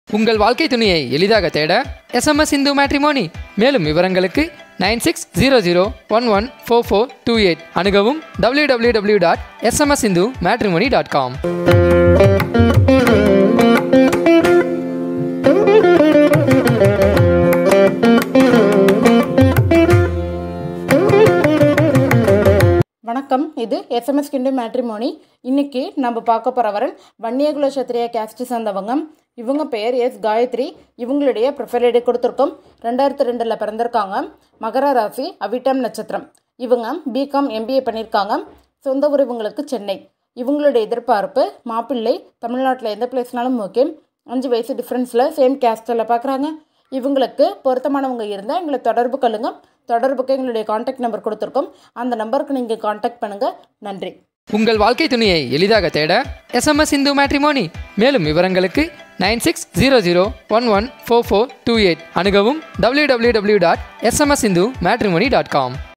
உங்கள் வாழ்க்கை துணையை எளிதாக தேட எஸ்எம்எஸ் இந்து மேட்ரிமோனி மேலும் விவரங்களுக்கு nine six zero zero one one four four two eight அணுகவும் W W W dot SMS Hindu matrimony dot com வணக்கம் இது எஸ்எம்எஸ் கிண்டு மேட்ரிமோனி இன்னைக்கு நம்ம பார்க்க போகிறவரன் வன்னியகுல சத்திரிய கேஸ்ட் சேர்ந்தவங்க இவங்க பெயர் எஸ் காயத்ரி இவங்களுடைய ப்ரிஃபரேடு கொடுத்துருக்கோம் ரெண்டாயிரத்தி ரெண்டில் பிறந்திருக்காங்க மகர ராசி அவிட்டம் நட்சத்திரம் இவங்க பிகாம் எம்பிஏ பண்ணியிருக்காங்க சொந்த ஊர் இவங்களுக்கு சென்னை இவங்களுடைய எதிர்பார்ப்பு மாப்பிள்ளை தமிழ்நாட்டில் எந்த பிளேஸ்னாலும் ஓகே அஞ்சு வயசு டிஃப்ரென்ஸில் சேம் கேஸ்டில் பார்க்குறாங்க இவங்களுக்கு பொருத்தமானவங்க இருந்தால் எங்களை தொடர்பு கொள்ளுங்க தொடர்புக்கு எங்களுடைய காண்டாக்ட் நம்பர் கொடுத்துருக்கோம் அந்த நம்பருக்கு நீங்கள் காண்டாக்ட் பண்ணுங்கள் நன்றி உங்கள் வாழ்க்கை துணையை எளிதாக தேட எஸ்எம்எஸ் இந்து மேட்ரிமோனி மேலும் விவரங்களுக்கு nine six zero zero one one four four two eight அணுகவும் W W W dot SMS Hindu matrimony dot com